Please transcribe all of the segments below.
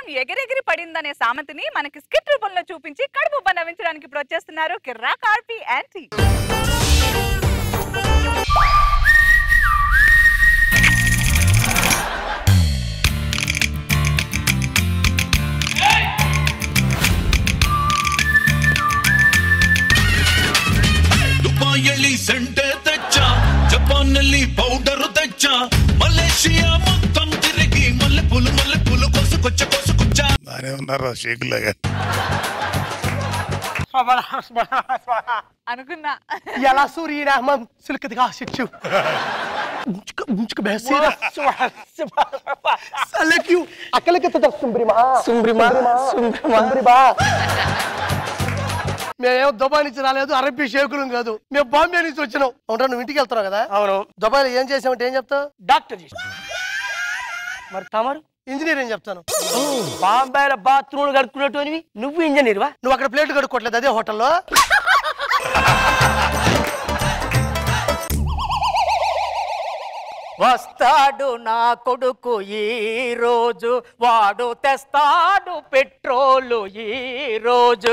ఎగిరెగిరి పడిందనే సామెతని మనకి స్కిట్ రూపంలో చూపించి కడుపు ఉబ్బ నవ్వించడానికి ఇప్పుడు వచ్చేస్తున్నారు కిర్రా కార్పి యాంటీ ದುಬಾಯಲ್ಲಿ ಸೆಂಟೆ ತೆಚ್ಚ ಜಪಾನ್ನಲ್ಲಿ ಪೌಡರ್ ತೆಚ್ಚ మలేషియా మొత్తం తిరిగి మల్లె పూలు మల్లె పూలు కోసుకొచ్చ కోసుకొచ్చ బానే ఉన్నారా షేకులాగా అనుకున్నా ఎలా సూర్యనామం సులకదిగా శిక్షు ఉంచుకు ఉంచుకు బేసేదా సలక్యు అకలకి తద సుంబ్రిమా సుంబ్రిమా సుంబ్రిమా మేమేం దుబాయ్ నుంచి రాలేదు అరబ్బీ షేకులం కాదు మేము బాంబే నుంచి వచ్చినాం అవునా నువ్వు ఇంటికి వెళ్తున్నావు కదా అవును దుబాయ్లో ఏం చేసామంటే ఏం చెప్తావు డాక్టర్ చేసి మరి తమరు ఇంజనీర్ ఏం చెప్తాను బాంబేలో బాత్రూమ్ కడుక్కున్నట్టునివి నువ్వు ఇంజనీర్ వా నువ్వు అక్కడ ప్లేట్ కడుక్కోవట్లేదు అదే హోటల్లో వస్తాడు నా కొడుకు ఈ రోజు వాడు తెస్తాడు పెట్రోలు ఈ రోజు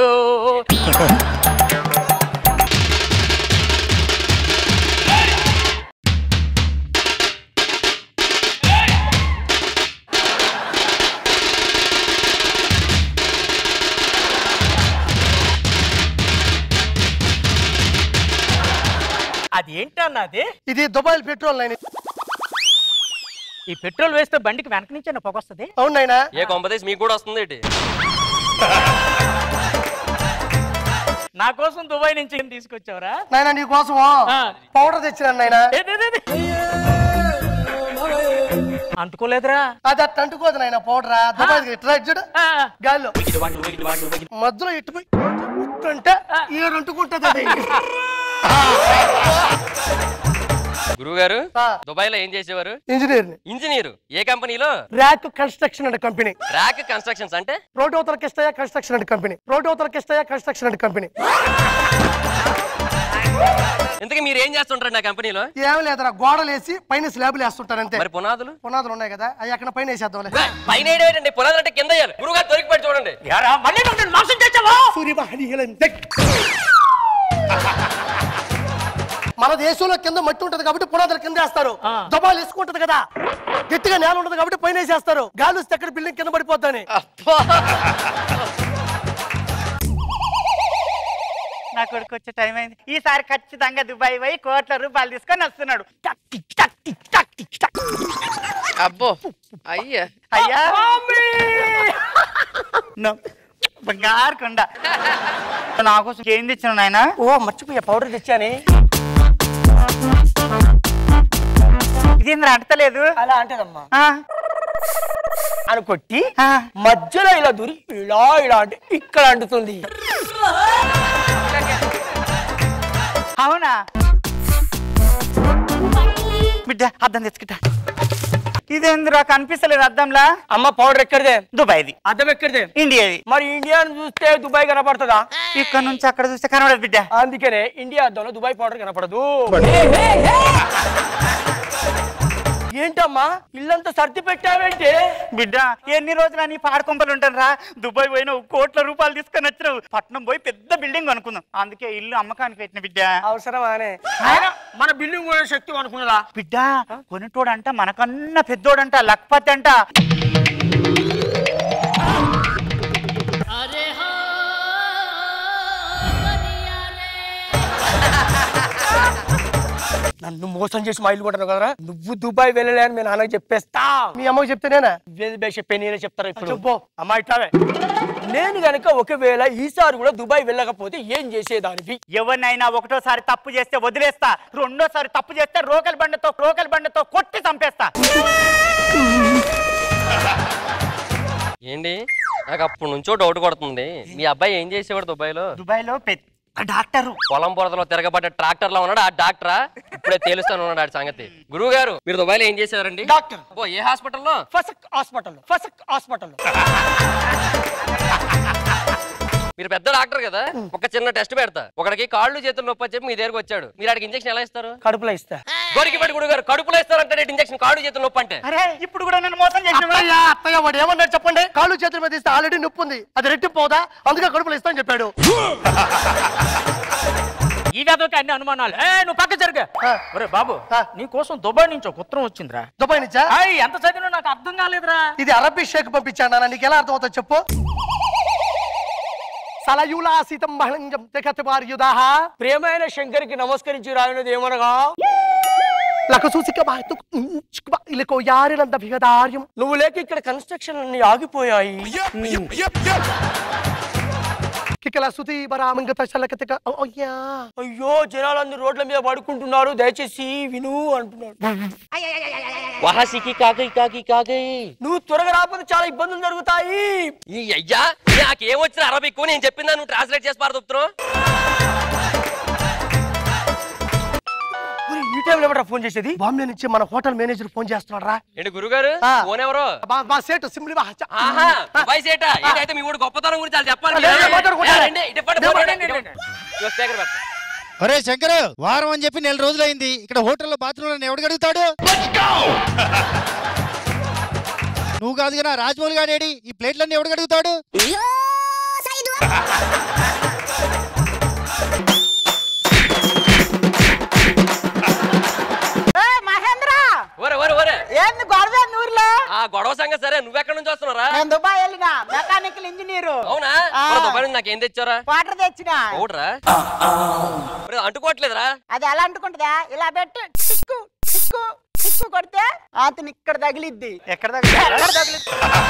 అదేంటన్నది ఇది దుబాయ్ పెట్రోల్ లైన్ ఈ పెట్రోల్ వేస్తే బండికి వెనక నుంచి పొగొస్తుంది అవునైనా ఏ కొంపదేసి మీకు కూడా వస్తుంది ఏంటి నా కోసం దుబాయ్ నుంచి ఏం తీసుకొచ్చావరా నాయన నీ కోసం పౌడర్ తెచ్చినాను నాయన అంటుకోలేదురా అది అట్ట అంటుకోదు నాయన పౌడర్ దుబాయ్ ఇట్లా చూడు గాల్లో మధ్యలో ఇట్టుపోయి అంటే ఈడ అంటుకుంటది అది గురువు గారు దుబాయ్ లో ఏం చేసేవారు ఇంజనీర్ ఇంజనీర్ ఏ కంపెనీలో rack construction and company rack constructions అంటే ప్రోటోతల కిష్టయ కన్స్ట్రక్షన్ అండ్ కంపెనీ ప్రోటోతల కిష్టయ కన్స్ట్రక్షన్ అండ్ కంపెనీ ఇంతకీ మీరు ఏం చేస్తుంటారు ఆ కంపెనీలో ఏం లేదురా గోడలేసి పైన స్లాబులు వేస్తుంటారు అంతే మరి పునాదులు పునాదులు ఉన్నాయి కదా అవి అక్కడ పైన వేసేద్దాం పైన ఏంటండి పునాదులు అంటే కింద వేయాలి గురువు గారు దొరికిపడి చూడండి మళ్ళీ నువ్వు మోసం చేసావా మన దేశంలో కింద మట్టి ఉంటది కాబట్టి పునాదులు కింద వేస్తారు దుబాయ్ ఇసుక ఉంటది కదా గట్టిగా నేల ఉంటది కాబట్టి పైన వేసేస్తారు గాలి వస్తే ఎక్కడ బిల్డింగ్ కింద పడిపోద్దని నా కొడుకు వచ్చే టైం అయింది ఈసారి ఖచ్చితంగా దుబాయ్ పోయి కోట్ల రూపాయలు తీసుకొని వస్తున్నాడు టక్ టిక్ టక్ టిక్ టక్ టిక్ టక్. అబ్బో అయ్యా అయ్యా నో. బంగారు కొండ నా కోసం ఏం తెచ్చిన నాయన ఓ మర్చిపోయా పౌడర్ తెచ్చాని ఇదేంద్ర అంటలేదు అలా అంటేదమ్మా ఆ, అని కొట్టి ఆ. మధ్యలో ఇలా దూరి ఇలా ఇలా అంటే ఇక్కడ అంటుతుంది అవునా బిడ్డ అద్దం తెచ్చుకుంటా ఇదేంద్రా కనిపిస్తలేదు అద్దంలా అమ్మ పౌడర్ ఎక్కడిదే దుబాయ్ది అద్దం ఎక్కడిదే ఇండియాది మరి ఇండియాను చూస్తే దుబాయ్ కనపడుతుందా ఇక్కడ నుంచి అక్కడ చూస్తే కనబడదు బిడ్డ అందుకనే ఇండియా అద్దంలో దుబాయ్ పౌడర్ కనపడదు ఏంటమ్మా ఇల్లంతా సర్ది పెట్టావేంటి బిడ్డ ఎన్ని రోజులు నీ పాడుకొంపలు ఉంటాను రా దుబాయ్ పోయినావు కోట్ల రూపాయలు తీసుకొని వచ్చినావు పట్నం పోయి పెద్ద బిల్డింగ్ అనుకుందాం అందుకే ఇల్లు అమ్మకానికి పెట్టిన బిడ్డ అవసరమానే మన బిల్డింగ్ కూడా శక్తి అనుకున్నదా బిడ్డ కొనేటోడంట మనకన్నా పెద్దోడంట లక్పతి అంట నన్ను మోసం చేసి మా ఇల్లు కొట్టాను కదరా నువ్వు దుబాయ్ వెళ్ళలే అని మీ నాన్నకి చెప్పేస్తా మీ అమ్మకి చెప్తేనేనా చెప్పే నేనే చెప్తారా ఇప్పుడు చెప్పు అమ్మా ఇట్లావే నేను గనక ఒకవేళ ఈసారి కూడా దుబాయ్ వెళ్ళకపోతే ఏం చేసేదానివి ఎవరినైనా ఒకటోసారి తప్పు చేస్తే వదిలేస్తా రెండోసారి తప్పు చేస్తే రోకలి బండతో రోకలి బండతో కొట్టి చంపేస్తా ఏంటి నాకు అప్పటి నుంచో డౌట్ కొడుతుంది మీ అబ్బాయి ఏం చేసేవాడు దుబాయ్ లో దుబాయ్ లో పెద్ద డాక్టర్ పొలం బురదలో తిరగబడ్డ ట్రాక్టర్ లో ఉన్నాడు ఆ డాక్టరా ఇప్పుడే తేలుస్తాను ఉన్నాడు ఆడి సంగతి గురువు గారు మీరు దుబాయ్ లో ఏం చేసేవారండి డాక్టర్ ఓ ఏ హాస్పిటల్లో ఫసక్ హాస్పిటల్ ఫసక్ హాస్పిటల్ మీరు మీరు పెద్ద డాక్టర్ కదా ఒక చిన్న టెస్ట్ పెడతా ఒకడికి కాళ్ళు చేతులు నొప్పి అని చెప్పి మీ దగ్గరకు వచ్చాడు మీరు ఆడికి ఇంజక్షన్ ఎలా ఇస్తారు కడుపులో ఇస్తా గోరికి పెట్టి గురుగారు కడుపులో ఇస్తారంటే ఇంజక్షన్ కాళ్ళు చేతులు నొప్పి అంటే అరే ఇప్పుడు కూడా నన్ను మోసం చేసిన అత్తయ్య అత్తయ్య వాడు ఏమన్నాడు చెప్పండి కాళ్ళు చేతుల మీద ఇస్తే ఆల్రెడీ నొప్పి ఉంది అది రెట్టిపోదా అందుకే కడుపులో ఇస్తాను చెప్పాడు ఈ వేదవకి అన్ని అనుమానాలు ఏ నువ్వు పక్క జరుగు ఆ. ఒరే బాబు ఆ. నీ కోసం దుబాయ్ నుంచి ఒక ఉత్తరం వచ్చిందిరా దుబాయ్ నుంచా ఆయ్, ఎంత చదివినా నాకు అర్థం కాలేదురా ఇది అరబీ షేక్ పంపించాను నాన్న నీకు ఎలా అర్థమవుతుందో చెప్పు సలయులాసితం మహళంజం తెగతవార్యుదాహ ప్రియమైన శంకర్కి నమస్కరించి రాయినది ఏమనగా లకసూసిక బాతు ఇలకో యారినంద విగదార్యం నువ్వు లేక ఇక్కడ కన్స్ట్రక్షన్ అన్ని ఆగిపోయాయి కికల సుతి బరామంగత చలకతక అయ్యా అయ్యో జనాలందరూ రోడ్ల మీద పడుకుంటున్నారు దయచేసి విను అంటున్నాడు వహాసికి కాకై కాకి కాకై నువ్వు త్వరగా రాకపోతే చాలా ఇబ్బందులు జరుగుతాయి ఈ అయ్యా నాకేం వచ్చిన అరబిక్ నేను చెప్పిందా నువ్వు ట్రాన్స్లేట్ చేసి పారదొప్పుతున్నావు మరి ఈ టైంలో ఎవరా ఫోన్ చేసేది బాంబే నుంచి మన హోటల్ మేనేజర్ ఫోన్ చేస్తున్నాడు రా ఏంటి గురుగారు ఆ. ఫోన్ ఎవరు మా సేటు సిమ్లి బా చ- ఆహా దుబాయ్ సేటా ఏంటైతే మీ ఊడు గొప్పతనం గురించి వాళ్ళు చెప్పాలి లేదు, లేదు, మాట్లాడుకుంటా. ఏ, రండి, ఇటు ఇవ్వండి, లేదు, ఫోన్ లేదు, ఇవ్వండి. లేదు. ఇదిగో స్పీకర్ పెడతా. ఒరే శంకర్ వారం అని చెప్పి నెల రోజులైంది ఇక్కడ హోటల్లో బాత్రూమ్ ఎవడు అడుగుతాడు నువ్వు కాదు కదా రాజమౌళి గాడేడి ఈ ప్లేట్లన్నీ ఎవడు అడుగుతాడు మహేంద్ర ఒరే ఒరే ఒరే ఏంది గొడవ ఊర్లో ఆ గొడవ సంగతి సరే నువ్వెక్కడి నుంచి వస్తున్నారా నేను దుబాయ్ వెళ్ళిన మెకానికల్ ఇంజనీర్ అవునా ఆ. మరి దుబాయ్ నుంచి నాకేం తెచ్చారా వాటర్ తెచ్చిన అవుట్రా మరి అంటుకోవట్లేదురా అది ఎలా అంటుకుంటుందా ఇలా పెట్టు టిక్కు టిక్కు టిక్కు కొడితే అతను ఇక్కడ తగిలిద్ది ఎక్కడ దగ్గర ఎక్కడ తగిలిద్ది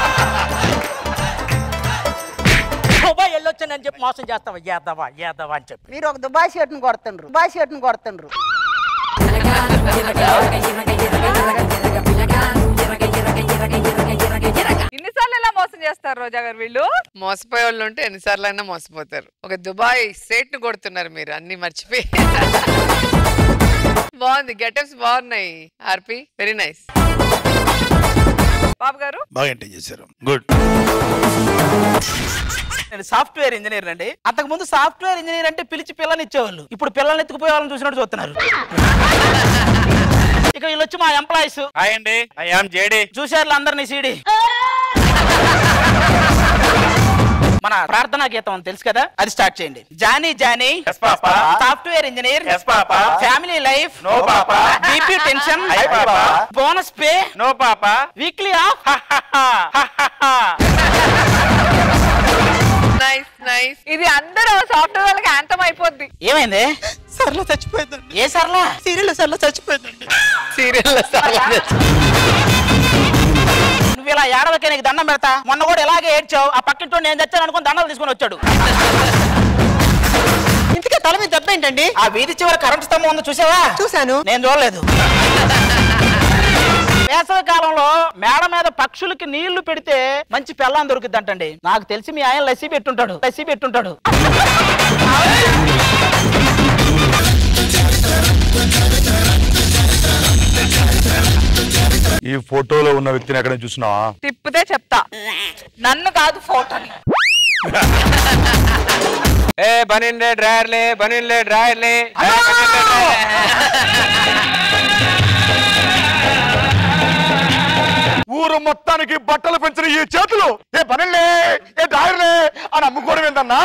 దుబాయ్ వెళ్ళొచ్చానని చెప్పి మోసం చేస్తావా ఏద్దావా ఏద్దావా అని చెప్పి మీరు ఒక దుబాయ్ షర్ట్ని కొడుతుండ్రు దుబాయ్ షర్ట్ని కొడుతుండ్రు ఇన్నిసార్లు ఎలా మోసం చేస్తారు రోజా గారు వీళ్ళు మోసపోయే వాళ్ళు ఉంటే ఎన్నిసార్లు అయినా మోసపోతారు ఒక దుబాయ్ సేట్ ను కొడుతున్నారు మీరు అన్ని మర్చిపోయి బాగుంది గెటప్స్ బాగున్నాయి ఆర్పి వెరీ నైస్ బాబు గారు బాగా ఎంటర్ చేశారు గుడ్ నేను సాఫ్ట్వేర్ ఇంజనీర్ అండి అంతకు ముందు సాఫ్ట్వేర్ ఇంజనీర్ అంటే పిలిచి పిల్లని ఇచ్చేవాళ్ళు ఇప్పుడు పిల్లల్ని ఎత్తుకుపోయే వాళ్ళని చూసినట్టు చూస్తున్నారు ఇక వీళ్ళు వచ్చి మా ఎంప్లాయీస్ హాయ్ అండి ఐ ఆమ్ జేడి చూశారు అందరినీ సీడి మన ప్రార్థనా గీతం అని తెలుసు కదా అది స్టార్ట్ చేయండి Johnny Johnny yes papa software engineer yes papa family life no papa BP tension hi papa bonus pay no papa weekly off nice nice ఇది అందరూ సాఫ్ట్వేర్ వాళ్ళకి యాంతం అయిపోద్ది ఏమైంది సర్లో చచ్చిపోయిందండి ఏ సర్లా సీరియల్ సర్లో చచ్చిపోయిందండి సీరియల్ నువ్వు ఇలా ఏడవకే నీకు దండం పెడతా మొన్న కూడా ఇలాగే ఏడ్చావు ఆ పక్కింటో నేను తెచ్చాను అనుకుని దండలు తీసుకొని వచ్చాడు ఇంతకే తల మీద దెబ్బ ఏంటండి ఆ వీధి చివరి కరెంట్ స్తంభం ఉంది చూసావా చూశాను నేను చూడలేదు వేసవి కాలంలో మేడ మీద పక్షులకి నీళ్లు పెడితే మంచి పెళ్ళాం దొరుకుద్దంటండి నాకు తెలిసి మీ ఆయన లస్సీ పెట్టుంటాడు లస్సీ పెట్టుంటాడు ఈ ఫోటోలో ఉన్న వ్యక్తిని ఎక్కడ చూసినావా తిప్పితే చెప్తా నన్ను కాదు ఫోటోని ఏ బనిన్లే డ్రాయర్లే బనిన్లే డ్రాయర్లే ఊరు మొత్తానికి బట్టలు పెంచిన ఈ చేతులు ఏ పనిలే ఏ డాయర్లే అని అమ్ముకోవడం ఏంటన్నా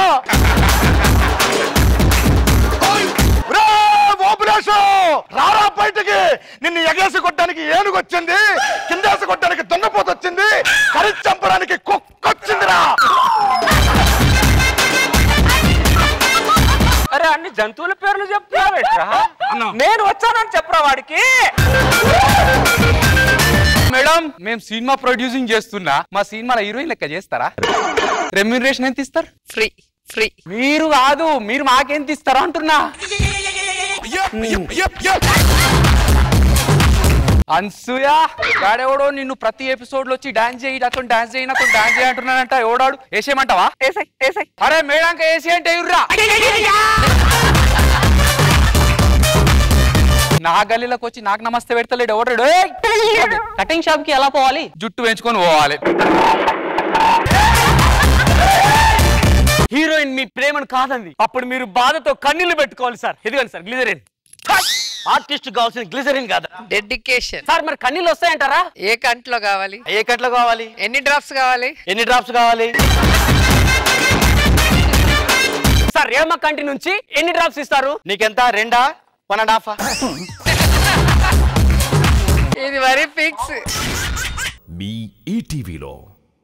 రా, ఓపులేషు! రారా బయటికి నిన్ను ఎగేసి కొట్టడానికి ఏనుగు వచ్చింది కిందేసి కొట్టడానికి దున్నపోత వచ్చింది కరి చంపడానికి కుక్కొచ్చిందిరా అరే అన్ని జంతువుల పేర్లు చెప్తున్నావేట్రా నేను వచ్చానని చెప్పరా వాడికి మేడం మేము సినిమా ప్రొడ్యూసింగ్ చేస్తున్నా మా సినిమాలో హీరోయిన్ లెక్క చేస్తారా రెమ్యూనరేషన్ ఎంత ఇస్తారు ఫ్రీ ఫ్రీ మీరు కాదు మీరు మాకెంత ఇస్తారా అంటున్నా అన్సూయ వాడెవడో నిన్ను ప్రతి ఎపిసోడ్ లో వచ్చి డాన్స్ చేయి నాతో డాన్స్ చేయి నాతో డాన్స్ చేయి అంటున్నానంట ఎవడాడు వేసేయమంటావా ఏసై ఏసై అరే మేడంక వేసి అంటే ఎవర్రా నా గల్లీలోకి వచ్చి నాకు నమస్తే పెడతలేడు ఎవడాడు కటింగ్ షాప్ కి ఎలా పోవాలి జుట్టు పెంచుకొని పోవాలి హీరోయిన్ మీ ప్రేమను కాదంది అప్పుడు మీరు బాధతో కన్నీళ్లు పెట్టుకోవాలి సార్ ఇదిగోండి సార్ గ్లిజరిన్ ఆర్టిస్ట్ కావాల్సిన గ్లిజరిన్ కాదా డెడికేషన్ సార్ మరి కన్నీళ్ళు వస్తాయంటారా ఏ కంట్లో కావాలి ఏ కట్లో కావాలి ఎన్ని డ్రాప్స్ కావాలి ఎన్ని డ్రాప్స్ కావాలి సార్ రేమ కంటి నుంచి ఎన్ని డ్రాప్స్ ఇస్తారు నీకెంత రెండా వన్ అండ్ హాఫ్ ఇది మరి ఫిక్స్ మీ ఈటీవీలో